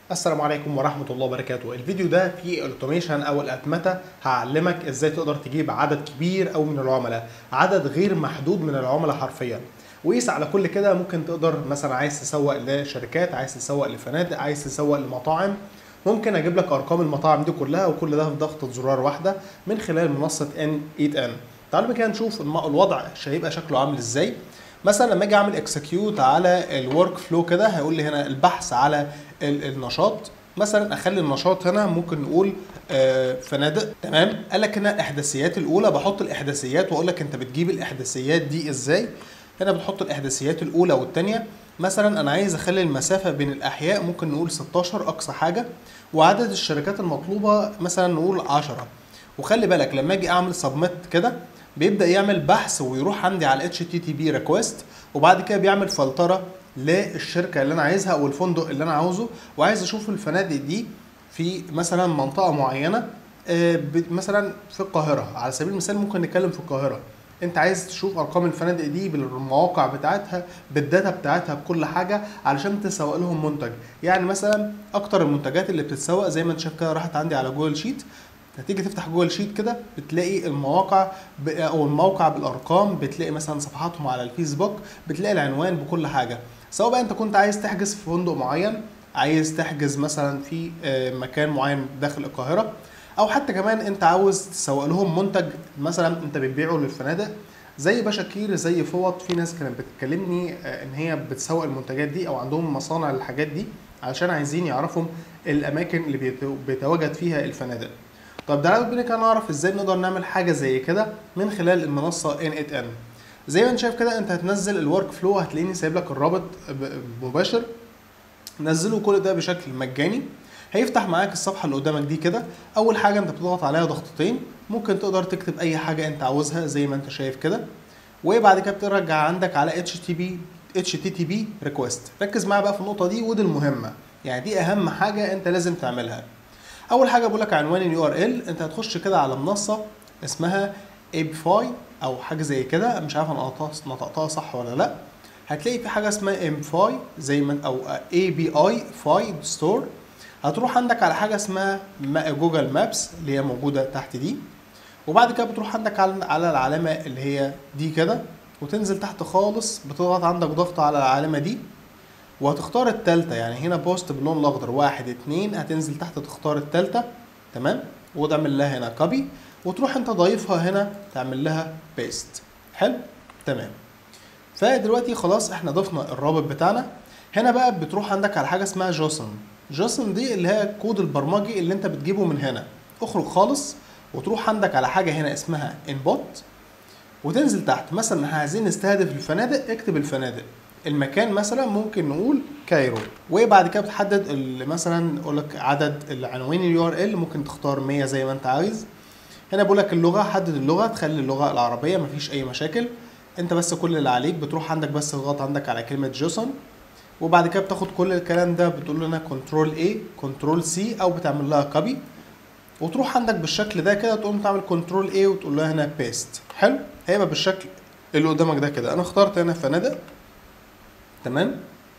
السلام عليكم ورحمة الله وبركاته الفيديو ده فيه الاوتوميشن او الاتمتة هعلمك ازاي تقدر تجيب عدد كبير او من العملاء عدد غير محدود من العملاء حرفيا وقيس على كل كده ممكن تقدر مثلا عايز تسوق لشركات عايز تسوق لفنادق عايز تسوق لمطاعم ممكن اجيب لك ارقام المطاعم دي كلها وكل ده في ضغطة زرار واحدة من خلال منصة ان 8 ان تعالوا كده نشوف الم- الوضع هيبقى شكله عامل ازاي مثلا لما اجي اعمل اكسكيوت على الورك فلو كده هيقول لي هنا البحث على ال- النشاط مثلا اخلي النشاط هنا ممكن نقول آه، فنادق تمام قال لك هنا الاحداثيات الاولى بحط الاحداثيات واقول لك انت بتجيب الاحداثيات دي ازاي هنا بتحط الاحداثيات الاولى والثانيه مثلا انا عايز اخلي المسافه بين الاحياء ممكن نقول 16 اقصى حاجه وعدد الشركات المطلوبه مثلا نقول 10 وخلي بالك لما اجي اعمل سبميت كده بيبدا يعمل بحث ويروح عندي على اتش تي تي بي ريكويست وبعد كده بيعمل فلتره للشركه اللي انا عايزها او الفندق اللي انا عاوزه وعايز اشوف الفنادق دي في مثلا منطقه معينه آه، ب- مثلا في القاهره على سبيل المثال ممكن نتكلم في القاهره انت عايز تشوف ارقام الفنادق دي بالمواقع بتاعتها بالداتا بتاعتها بكل حاجه علشان تسوق لهم منتج يعني مثلا اكتر المنتجات اللي بتتسوق زي ما انت شايف كده راحت عندي على جوجل شيت هتيجي تفتح جوجل شيت كده بتلاقي المواقع ب- او الموقع بالارقام بتلاقي مثلا صفحاتهم على الفيسبوك بتلاقي العنوان بكل حاجه سواء بقى انت كنت عايز تحجز في فندق معين عايز تحجز مثلا في آه، مكان معين داخل القاهره او حتى كمان انت عاوز تسوق لهم منتج مثلا انت بتبيعه للفنادق زي بشاكير زي فوط في ناس كانت بتكلمني آه، ان هي بتسوق المنتجات دي او عندهم مصانع للحاجات دي علشان عايزين يعرفوا الاماكن اللي بيت- بيتواجد فيها الفنادق طب ده بينا كده نعرف ازاي نقدر نعمل حاجه زي كده من خلال المنصه N8N زي ما انت شايف كده انت هتنزل الورك فلو هتلاقيني سايب لك الرابط ب- مباشر نزله كل ده بشكل مجاني هيفتح معاك الصفحه اللي قدامك دي كده اول حاجه انت بتضغط عليها ضغطتين ممكن تقدر تكتب اي حاجه انت عاوزها زي ما انت شايف كده وبعد كده بترجع عندك على HTTP HTTP ريكويست ركز معايا بقى في النقطه دي ودي المهمه يعني دي اهم حاجه انت لازم تعملها اول حاجه بقول لك عنوان اليو ار ال انت هتخش كده على منصه اسمها ايبفاي او حاجه زي كده مش عارف انا نطقتها- نطقتها صح ولا لا هتلاقي في حاجه اسمها ام فاي زي ما او اي بي اي فاي ستور هتروح عندك على حاجه اسمها ما- جوجل مابس اللي هي موجوده تحت دي وبعد كده بتروح عندك على على العلامه اللي هي دي كده وتنزل تحت خالص بتضغط عندك ضغط على العلامه دي وهتختار التالتة يعني هنا بوست باللون الاخضر واحد اتنين هتنزل تحت تختار التالتة تمام وتعمل لها هنا كوبي وتروح انت ضايفها هنا تعمل لها بيست حلو تمام فدلوقتي خلاص احنا ضفنا الرابط بتاعنا هنا بقى بتروح عندك على حاجه اسمها جوسن جوسن دي اللي هي الكود البرمجي اللي انت بتجيبه من هنا اخرج خالص وتروح عندك على حاجه هنا اسمها انبوت وتنزل تحت مثلا احنا عايزين نستهدف الفنادق اكتب الفنادق المكان مثلا ممكن نقول كايرو وبعد كده بتحدد ال- مثلا اقول لك عدد العناوين اليو ار ال ممكن تختار 100 زي ما انت عايز هنا بقول لك اللغه حدد اللغه تخلي اللغه العربيه مفيش اي مشاكل انت بس كل اللي عليك بتروح عندك بس تضغط عندك على كلمه جوسون وبعد كده بتاخد كل الكلام ده بتقول له هنا كنترول اي كنترول سي او بتعمل لها كوبي وتروح عندك بالشكل ده كده تقوم تعمل كنترول اي وتقول لها هنا بيست حلو هيبقى بالشكل اللي قدامك ده كده انا اخترت هنا فنادق تمام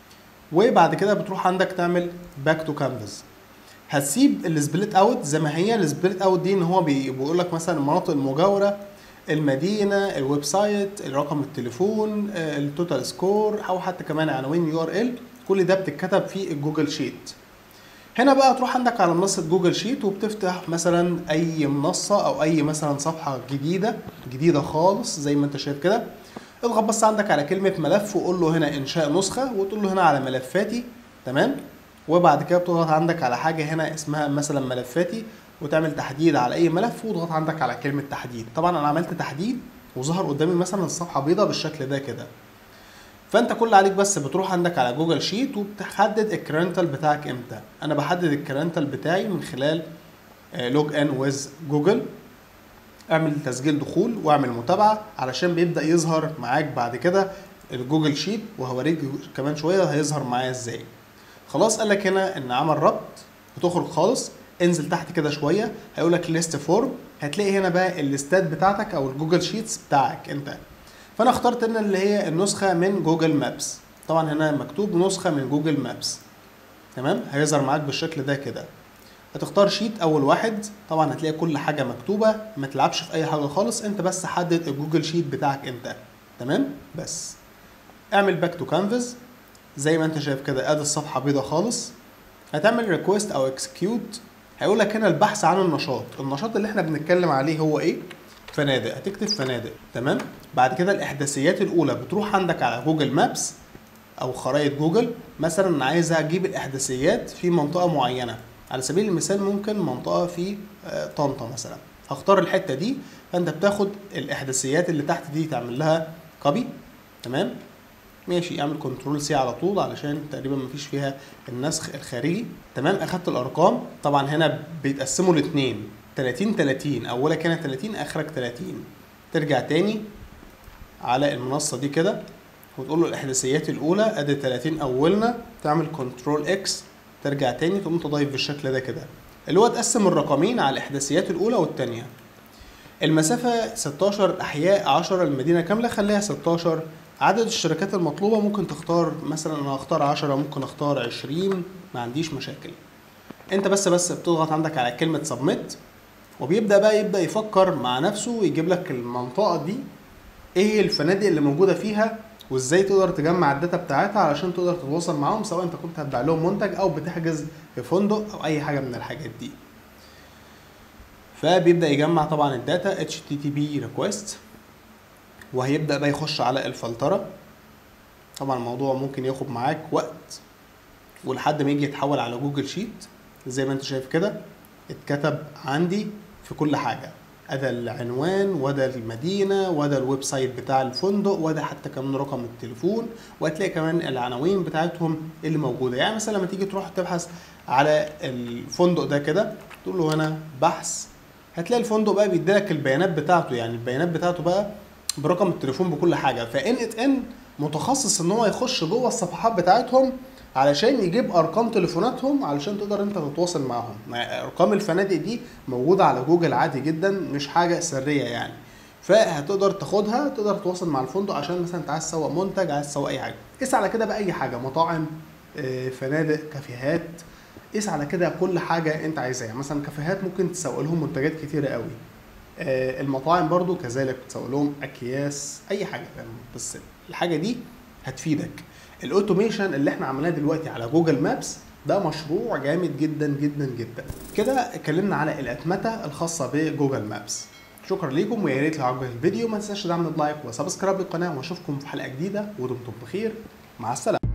وبعد كده بتروح عندك تعمل باك تو كانفاس هتسيب السبليت اوت زي ما هي السبليت اوت دي ان هو بي- بيقول لك مثلا المناطق المجاوره المدينه الويب سايت رقم التليفون آه، التوتال سكور او حتى كمان عناوين يو ار ال كل ده بتتكتب في الجوجل شيت هنا بقى تروح عندك على منصة جوجل شيت وبتفتح مثلا أي منصة أو أي مثلا صفحة جديدة جديدة خالص زي ما أنت شايف كده اضغط بس عندك على كلمة ملف وقول له هنا إنشاء نسخة وتقول له هنا على ملفاتي تمام وبعد كده بتضغط عندك على حاجة هنا اسمها مثلا ملفاتي وتعمل تحديد على أي ملف وتضغط عندك على كلمة تحديد طبعا أنا عملت تحديد وظهر قدامي مثلا الصفحة بيضة بالشكل ده كده فانت كل اللي عليك بس بتروح عندك على جوجل شيت وبتحدد الكرنتال بتاعك امتى انا بحدد الكرنتال بتاعي من خلال لوج ان ويز جوجل اعمل تسجيل دخول واعمل متابعه علشان بيبدا يظهر معاك بعد كده الجوجل شيت وهوريك كمان شويه هيظهر معايا ازاي خلاص قال لك هنا ان عمل ربط بتخرج خالص انزل تحت كده شويه هيقول لك ليست فورم هتلاقي هنا بقى الليستات بتاعتك او الجوجل شيتس بتاعك انت فانا اخترت هنا اللي هي النسخه من جوجل مابس طبعا هنا مكتوب نسخه من جوجل مابس تمام هيظهر معاك بالشكل ده كده هتختار شيت اول واحد طبعا هتلاقي كل حاجه مكتوبه ما تلعبش في اي حاجه خالص انت بس حدد الجوجل شيت بتاعك انت تمام بس اعمل باك تو كانفاس زي ما انت شايف كده ادي الصفحه بيضه خالص هتعمل ريكويست او اكسكيوت هيقول لك هنا البحث عن النشاط النشاط اللي احنا بنتكلم عليه هو ايه فنادق هتكتب فنادق تمام بعد كده الاحداثيات الاولى بتروح عندك على جوجل مابس او خرائط جوجل مثلا انا عايز اجيب الاحداثيات في منطقه معينه على سبيل المثال ممكن منطقه في آه، طنطا مثلا هختار الحته دي فانت بتاخد الاحداثيات اللي تحت دي تعمل لها كوبي تمام ماشي اعمل كنترول سي على طول علشان تقريبا مفيش فيها النسخ الخارجي تمام اخدت الارقام طبعا هنا بيتقسموا لاتنين 30 30 اولها كانت 30 اخرك 30 ترجع تاني على المنصه دي كده وتقول له الاحداثيات الاولى ادي 30 اولنا تعمل كنترول اكس ترجع تاني تقوم تضيف بالشكل ده كده اللي هو تقسم الرقمين على الاحداثيات الاولى والثانيه المسافة 16 أحياء 10 المدينة كاملة خليها 16 عدد الشركات المطلوبة ممكن تختار مثلا أنا هختار 10 ممكن أختار 20 ما عنديش مشاكل أنت بس بس بتضغط عندك على كلمة سبميت وبيبدأ بقى يبدأ يفكر مع نفسه ويجيب لك المنطقة دي ايه الفنادق اللي موجودة فيها وازاي تقدر تجمع الداتا بتاعتها علشان تقدر تتواصل معاهم سواء انت كنت هتبيع لهم منتج او بتحجز في فندق او اي حاجة من الحاجات دي فبيبدا يجمع طبعا الداتا HTTP request وهيبدا بقى يخش على الفلتره طبعا الموضوع ممكن ياخد معاك وقت ولحد ما يجي يتحول على جوجل شيت زي ما انت شايف كده اتكتب عندي في كل حاجه ادا العنوان وده المدينه وده الويب سايت بتاع الفندق وده حتى كمان رقم التليفون وهتلاقي كمان العناوين بتاعتهم اللي موجوده يعني مثلا لما تيجي تروح تبحث على الفندق ده كده تقول له هنا بحث هتلاقي الفندق بقى بيديلك البيانات بتاعته يعني البيانات بتاعته بقى برقم التليفون بكل حاجه فان ات ان متخصص ان هو يخش جوه الصفحات بتاعتهم علشان يجيب ارقام تليفوناتهم علشان تقدر انت تتواصل معاهم مع- ارقام الفنادق دي موجوده على جوجل عادي جدا مش حاجه سريه يعني فهتقدر تاخدها تقدر تتواصل مع الفندق عشان مثلا انت عايز تسوق منتج عايز تسوق اي حاجه قيس على كده باي حاجه مطاعم آه، فنادق كافيهات قيس على كده كل حاجه انت عايزها يعني مثلا كافيهات ممكن تسوق لهم منتجات كتيره قوي آه، المطاعم برضو كذلك بتسوق لهم اكياس اي حاجه فاهم بس الحاجه دي هتفيدك الاوتوميشن اللي احنا عملناه دلوقتي على جوجل مابس ده مشروع جامد جدا جدا جدا كده اتكلمنا على الاتمته الخاصه بجوجل مابس شكرا ليكم ويا ريت لو عجبك الفيديو ما تنساش تعمل لايك وسبسكرايب للقناه واشوفكم في حلقه جديده ودمتم بخير مع السلامه